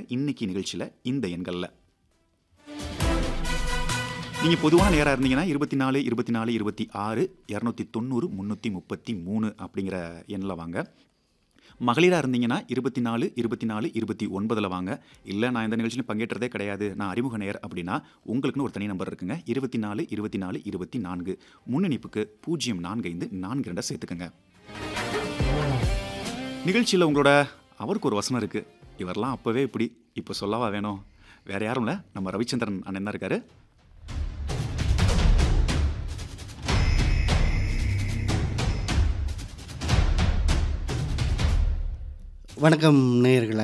இன்னைக்கு நிகழ்ச்சியில் இந்த எண்களில் நீங்கள் பொதுவான நேராக இருந்தீங்கன்னா இருபத்தி நாலு இருபத்தி நாலு இருபத்தி ஆறு இரநூத்தி தொண்ணூறு முந்நூற்றி முப்பத்தி மூணு அப்படிங்கிற எண்ணில் வாங்க மகளிராக இருந்தீங்கன்னா இருபத்தி நாலு இருபத்தி நாலு இருபத்தி ஒன்பதில் வாங்க இல்லை நான் இந்த நிகழ்ச்சியில் பங்கேற்றதே கிடையாது நான் அறிமுக நேர் அப்படின்னா உங்களுக்குன்னு ஒரு தனி நம்பர் இருக்குங்க இருபத்தி நாலு இருபத்தி நாலு இருபத்தி நான்கு முன்னணிப்புக்கு பூஜ்ஜியம் நான்கு ஐந்து நான்கு ரெண்டை சேர்த்துக்கங்க நிகழ்ச்சியில் உங்களோட அவருக்கு ஒரு வசனம் இருக்குது இவரெல்லாம் அப்போவே இப்படி இப்போ சொல்லவா வேணும் வேற யாரும் இல்லை நம்ம ரவிச்சந்திரன் அண்ணன் தான் இருக்காரு வணக்கம் நேயர்களே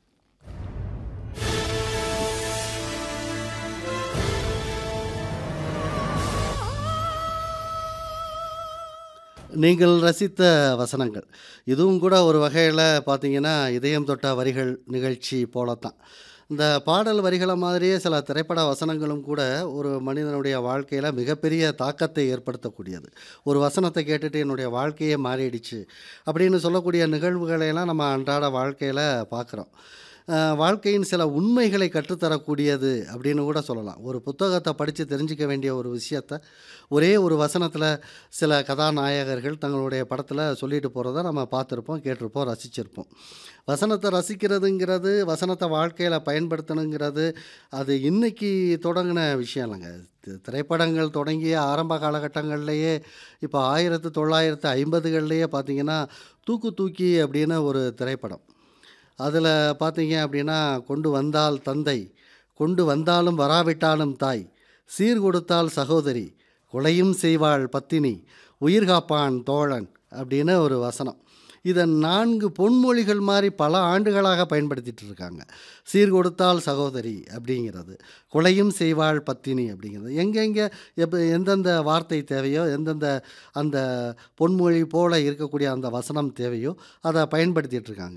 நீங்கள் ரசித்த வசனங்கள் இதுவும் கூட ஒரு வகையில் பார்த்தீங்கன்னா இதயம் தொட்ட வரிகள் நிகழ்ச்சி போலத்தான் இந்த பாடல் வரிகளை மாதிரியே சில திரைப்பட வசனங்களும் கூட ஒரு மனிதனுடைய வாழ்க்கையில் மிகப்பெரிய தாக்கத்தை ஏற்படுத்தக்கூடியது ஒரு வசனத்தை கேட்டுட்டு என்னுடைய வாழ்க்கையே மாறிடுச்சு அப்படின்னு சொல்லக்கூடிய நிகழ்வுகளையெல்லாம் நம்ம அன்றாட வாழ்க்கையில் பார்க்குறோம் அஹ் வாழ்க்கையின் சில உண்மைகளை கற்றுத்தரக்கூடியது அப்படின்னு கூட சொல்லலாம் ஒரு புத்தகத்தை படித்து தெரிஞ்சிக்க வேண்டிய ஒரு விஷயத்த ஒரே ஒரு வசனத்தில் சில கதாநாயகர்கள் தங்களுடைய படத்தில் சொல்லிட்டு போகிறத நம்ம பார்த்துருப்போம் கேட்டிருப்போம் ரசிச்சிருப்போம் வசனத்தை ரசிக்கிறதுங்கிறது வசனத்தை வாழ்க்கையில் பயன்படுத்தணுங்கிறது அது இன்னைக்கு தொடங்கின விஷயம் இல்லைங்க தி- திரைப்படங்கள் தொடங்கிய ஆரம்ப காலகட்டங்கள்லேயே இப்போ ஆயிரத்து தொள்ளாயிரத்து ஐம்பதுகள்லேயே பார்த்தீங்கன்னா தூக்கு தூக்கி அப்படின்னு ஒரு திரைப்படம் அதில் பார்த்தீங்க அப்படின்னா கொண்டு வந்தால் தந்தை கொண்டு வந்தாலும் வராவிட்டாலும் தாய் சீர் கொடுத்தால் சகோதரி கொலையும் செய்வாள் பத்தினி உயிர் காப்பான் தோழன் அப்படின்னு ஒரு வசனம் இதை நான்கு பொன்மொழிகள் மாதிரி பல ஆண்டுகளாக பயன்படுத்திட்டு இருக்காங்க சீர் கொடுத்தால் சகோதரி அப்படிங்கிறது கொலையும் செய்வாள் பத்தினி அப்படிங்கிறது எங்கெங்கே எப்போ எந்தெந்த வார்த்தை தேவையோ எந்தெந்த அந்த பொன்மொழி போல இருக்கக்கூடிய அந்த வசனம் தேவையோ அதை பயன்படுத்திட்டு இருக்காங்க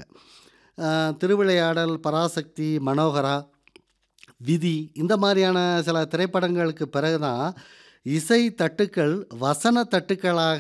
ஆஹ் திருவிளையாடல் பராசக்தி மனோகரா விதி இந்த மாதிரியான சில திரைப்படங்களுக்கு பிறகுதான் இசை தட்டுக்கள் வசன தட்டுக்களாக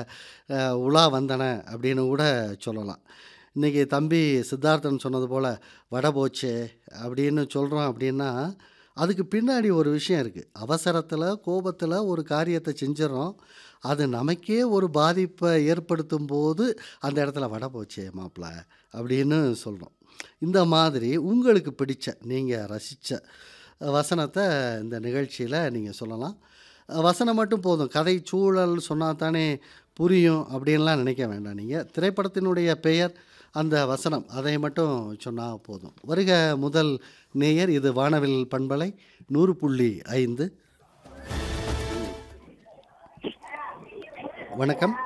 அஹ், உலா வந்தன அப்படின்னு கூட சொல்லலாம் இன்றைக்கி தம்பி சித்தார்த்தன் சொன்னது போல் வடை போச்சே அப்படின்னு சொல்கிறோம் அப்படின்னா அதுக்கு பின்னாடி ஒரு விஷயம் இருக்குது அவசரத்தில் கோபத்தில் ஒரு காரியத்தை செஞ்சிடறோம் அது நமக்கே ஒரு பாதிப்பை ஏற்படுத்தும் போது அந்த இடத்துல வடை போச்சே மாப்பிள்ள அப்படின்னு சொல்கிறோம் இந்த மாதிரி உங்களுக்கு பிடிச்ச நீங்கள் ரசித்த வசனத்தை இந்த நிகழ்ச்சியில் நீங்கள் சொல்லலாம் வசனம் மட்டும் போதும் கதை சூழல் சொன்னால் தானே புரியும் அப்படின்லாம் நினைக்க வேண்டாம் நீங்கள் திரைப்படத்தினுடைய பெயர் அந்த வசனம் அதை மட்டும் சொன்னால் போதும் வருக முதல் நேயர் இது வானவில் பண்பலை நூறு புள்ளி ஐந்து வணக்கம்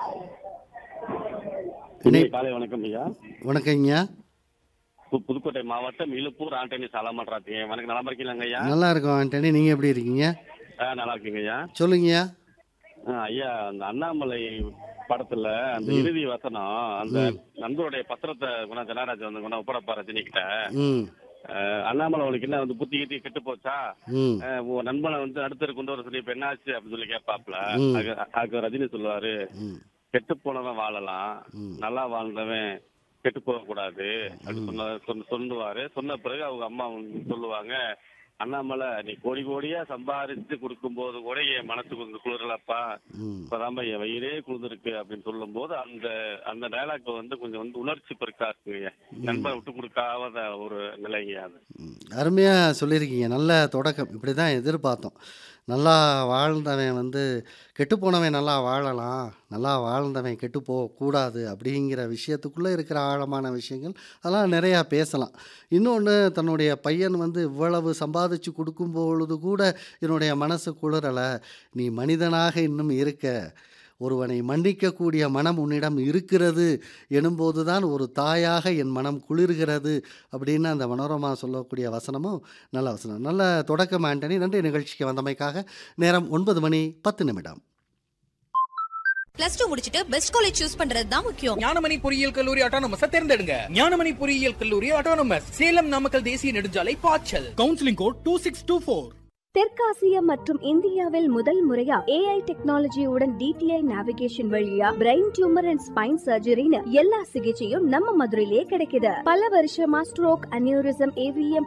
இனிய காலை வணக்கம் ஐயா வணக்கங்கய்யா பு- புதுக்கோட்டை மாவட்டம் இழுப்பூர் ஆண்டனி சாலமன்றாத்தீங்க வணக்கம் நல்லா இருக்கீங்களாங்க ஐயா நல்லா இருக்கோம் ஆண்டனி நீங்கள் எப்படி இருக்கீங்க ஆ, நல்லா இருக்கீங்க ஐயா சொல்லுங்கய்யா ஆ, ஐயா அந்த அண்ணாமலை படத்துல அந்த இறுதி வசனம் அந்த நண்பருடைய பத்திரத்தை குணா ஜனராஜ் வந்து குணா ஒப்படப்பா ரஜினிகிட்ட ம் அஹ், அண்ணாமலை அவளுக்கு என்ன வந்து புத்தி கித்தி கெட்டு போச்சா ம் அஹ், உன் நண்பனை வந்து அடுத்தது கொண்டு வர சொல்லி இப்ப என்னாச்சு அப்படின்னு சொல்லி கேட்பாப்ல ம். அதுக்கு அதுக்கு ரஜினி சொல்லுவாரு ம் கெட்டு போனவன் வாழலாம் ம். நல்லா வாழ்ந்தவன் கெட்டு போக கூடாது அப்படி சொன்ன சொன்ன- சொல்லுவாரு சொன்ன பிறகு அவங்க அம்மா வந்து சொல்லுவாங்க அண்ணாமலை நீ கோடி கோடியா சம்பாதிச்சு கொடுக்கும் போது கூட என் மனசு கொஞ்சம் குளிரலப்பா ம் இப்பதான்பா என் வயிறே குளிர்ந்திருக்கு அப்படின்னு சொல்லும் போது அந்த அந்த டைலாக் வந்து கொஞ்சம் வந்து உணர்ச்சி பெருக்கா இருக்குங்க நண்பரை விட்டு கொடுக்காத ஒரு நிலைங்க அது அருமையாக சொல்லியிருக்கீங்க நல்ல தொடக்கம் இப்படி தான் எதிர்பார்த்தோம் நல்லா வாழ்ந்தவன் வந்து கெட்டுப்போனவன் நல்லா வாழலாம் நல்லா வாழ்ந்தவன் கெட்டு போகக்கூடாது அப்படிங்கிற விஷயத்துக்குள்ளே இருக்கிற ஆழமான விஷயங்கள் அதெல்லாம் நிறையா பேசலாம் இன்னொன்று தன்னுடைய பையன் வந்து இவ்வளவு சம்பாதிச்சு கொடுக்கும் பொழுது கூட என்னுடைய மனசு குளிரலை நீ மனிதனாக இன்னும் இருக்க ஒருவனை மன்னிக்கக்கூடிய மனம் உன்னிடம் இருக்கிறது எனும்போது தான் ஒரு தாயாக என் மனம் குளிர்கிறது அப்படின்னு அந்த மனோரமா சொல்லக்கூடிய வசனமும் நல்ல வசனம் நல்ல தொடக்கம் ஆண்டனி நன்றி நிகழ்ச்சிக்கு வந்தமைக்காக நேரம் ஒன்பது மணி பத்து நிமிடம் பிளஸ் டூ முடிச்சிட்டு பெஸ்ட் காலேஜ் சூஸ் பண்றது தான் முக்கியம் ஞானமணி பொறியியல் கல்லூரி அட்டானமஸ் தேர்ந்தெடுங்க ஞானமணி பொறியியல் கல்லூரி அட்டானமஸ் சேலம் நாமக்கல் தேசிய நெடுஞ்சாலை பாய்ச்சல் counselling code two six two four தெற்காசிய மற்றும் இந்தியாவில் முதல் முறையா ஏஐ டெக்னாலஜியுடன் டிடிஐ நேவிகேஷன் வழியா பிரெயின் டியூமர் அண்ட் ஸ்பைன் சர்ஜரின்னு எல்லா சிகிச்சையும் நம்ம மதுரையிலே கிடைக்குது பல வருஷமா ஸ்ட்ரோக் அனியூரிசம் ஏவிஎம்